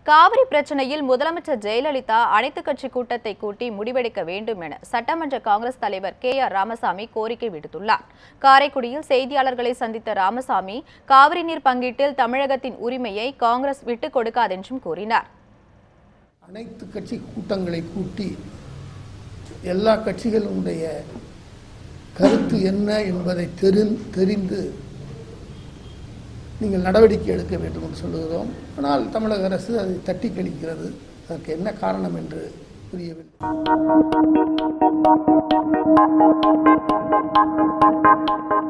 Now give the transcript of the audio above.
காவிரி பிரச்சனையில் முதலமைச்சர் ஜெயலலிதா அனைத்துக் கட்சி கூட்டத்தை கூட்டி முடிவெடுக்க வேண்டும் என சட்டமன்ற காங்கிரஸ் தலைவர் கே ஆர் ராமசாமி கோரிக்கை விடுத்துள்ளார் காரைக்குடியில் செய்தியாளர்களை சந்தித்த ராமசாமி காவிரி நீர் பங்கீட்டில் தமிழகத்தின் உரிமையை காங்கிரஸ் விட்டுக் கொடுக்காதென்றும் கூறினார் அனைத்து கட்சி கூட்டங்களை கூட்டி எல்லா கட்சிகளுடைய கருத்து என்ன என்பதை தெரி தெரிந்து நீங்கள் நடவடிக்கை எடுக்க வேண்டும் என்று சொல்லுகிறோம் ஆனால் தமிழக அரசு அதை தட்டி கழிக்கிறது அதற்கு என்ன காரணம் என்று புரியவில்லை